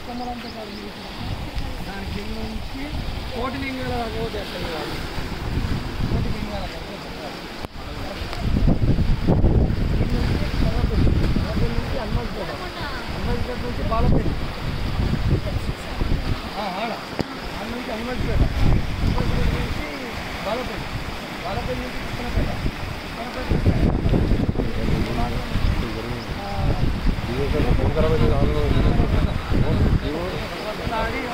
కొమ్మలంతా కాదు మీకు ఇక్కడ. దాని కింద నుంచి కోటి లింగాల దాకా పోతే ఎక్కడ కాదు కోటి లింగాల దాకా పోతే ఎక్కడ కాదు. కింద నుంచి కర్రపల్లి. కర్రపల్లి నుంచి హనుమంతపేట హనుమంతపేట నుంచి బాలపల్లి ఆ, ఆడ ఆడ నుంచి హనుమంతపేట హనుమంతపేట నుంచి బాలపల్లి బాలపల్లి నుంచి కృష్ణపేట కృష్ణపేట నుంచి ఆడి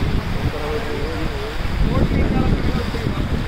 కోటి లింగాల పిల్లలు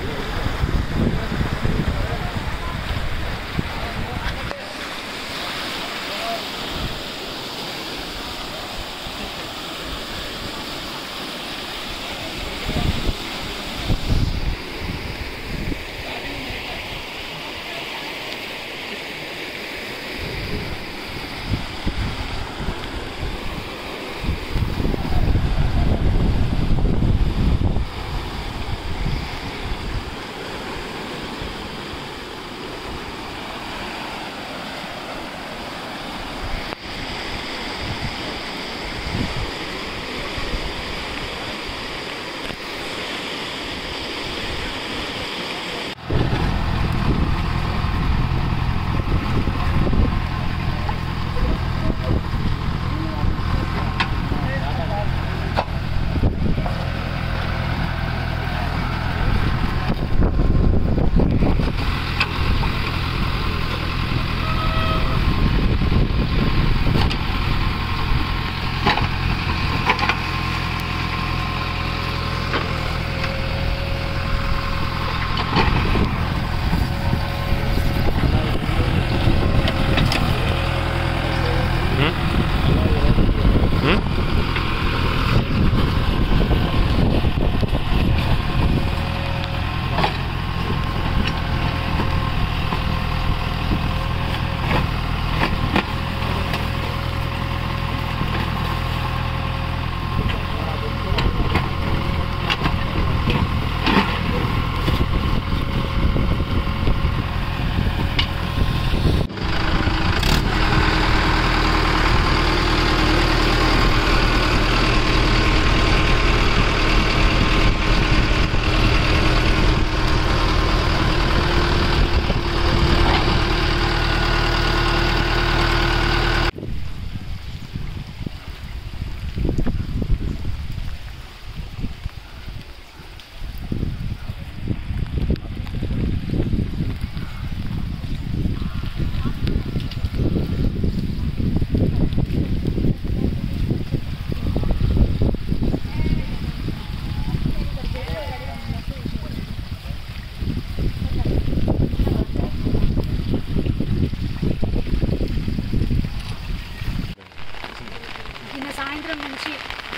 నిన్న సాయంత్రం నుంచి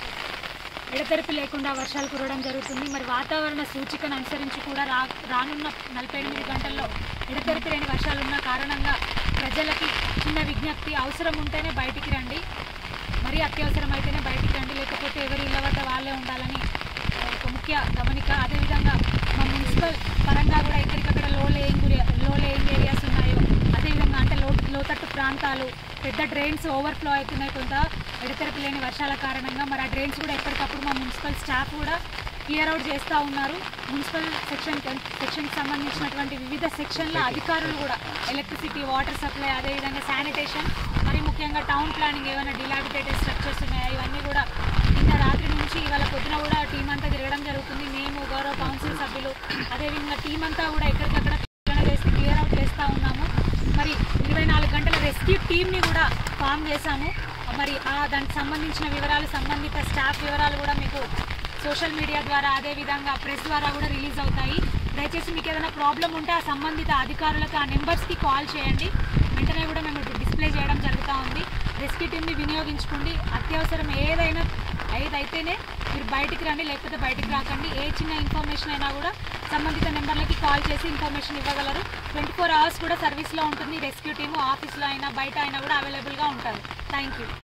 ఎడతెరిపి లేకుండా వర్షాలు కురవడం జరుగుతుంది మరి వాతావరణ సూచికను అనుసరించి కూడా రా రానున్న నలభై ఎనిమిది గంటల్లో ఎడతెరిపి లేని వర్షాలు ఉన్న కారణంగా ప్రజలకి చిన్న విజ్ఞప్తి అవసరం ఉంటేనే బయటికి రండి మరీ అత్యవసరం అయితేనే బయటికి రండి లేకపోతే ఎవరి ఇళ్ళ వద్ద వాళ్ళే ఉండాలని ఆ, ఒక ముఖ్య గమనిక అదేవిధంగా మా మున్సిపల్ పరంగా కూడా ఎక్కడికక్కడ లో లేయింగ్ లో లేయింగ్ ఏరియాస్ ఉన్నాయో అదేవిధంగా అంటే లో లోతట్టు ప్రాంతాలు పెద్ద డ్రైన్స్ ఓవర్ఫ్లో అవుతున్నాయి కొంత ఎడతెరపి లేని వర్షాల కారణంగా మరి ఆ డ్రైన్స్ కూడా ఎప్పటికప్పుడు మా మున్సిపల్ స్టాఫ్ కూడా క్లియర్ అవుట్ చేస్తూ ఉన్నారు మున్సిపల్ సెక్షన్ సెక్షన్కి సంబంధించినటువంటి వివిధ సెక్షన్ల అధికారులు కూడా ఎలక్ట్రిసిటీ వాటర్ సప్లై అదేవిధంగా శానిటేషన్ మరి ముఖ్యంగా టౌన్ ప్లానింగ్ ఏమైనా డిలాబిటేటెడ్ స్ట్రక్చర్స్ ఉన్నాయా ఇవన్నీ కూడా నిన్న రాత్రి నుంచి ఇవాళ పొద్దున కూడా టీం అంతా తిరగడం జరుగుతుంది మేము గౌరవ కౌన్సిల్ సభ్యులు అదేవిధంగా టీం అంతా కూడా ఎక్కడికక్కడ పరిశీలన చేసి క్లియర్ అవుట్ చేస్తూ ఉన్నాము మరి ఇరవై నాలుగు గంటల రెస్క్యూ టీమ్ని కూడా ఫామ్ చేశాము మరి ఆ దానికి సంబంధించిన వివరాలు సంబంధిత స్టాఫ్ వివరాలు కూడా మీకు సోషల్ మీడియా ద్వారా అదేవిధంగా ప్రెస్ ద్వారా కూడా రిలీజ్ అవుతాయి దయచేసి మీకు ఏదైనా ప్రాబ్లం ఉంటే ఆ సంబంధిత అధికారులకు ఆ నెంబర్స్కి కాల్ చేయండి వెంటనే కూడా మేము డిస్ప్లే చేయడం జరుగుతూ ఉంది రెస్క్యూ టీమ్ని వినియోగించుకోండి అత్యవసరం ఏదైనా ఏదైతేనే మీరు బయటికి రండి లేకపోతే బయటికి రాకండి ఏ చిన్న ఇన్ఫర్మేషన్ అయినా కూడా సంబంధిత నెంబర్లకి కాల్ చేసి ఇన్ఫర్మేషన్ ఇవ్వగలరు ట్వంటీ ఫోర్ అవర్స్ కూడా సర్వీస్లో ఉంటుంది రెస్క్యూ టీము ఆఫీస్లో అయినా బయట అయినా కూడా అవైలబుల్గా ఉంటారు థ్యాంక్ యూ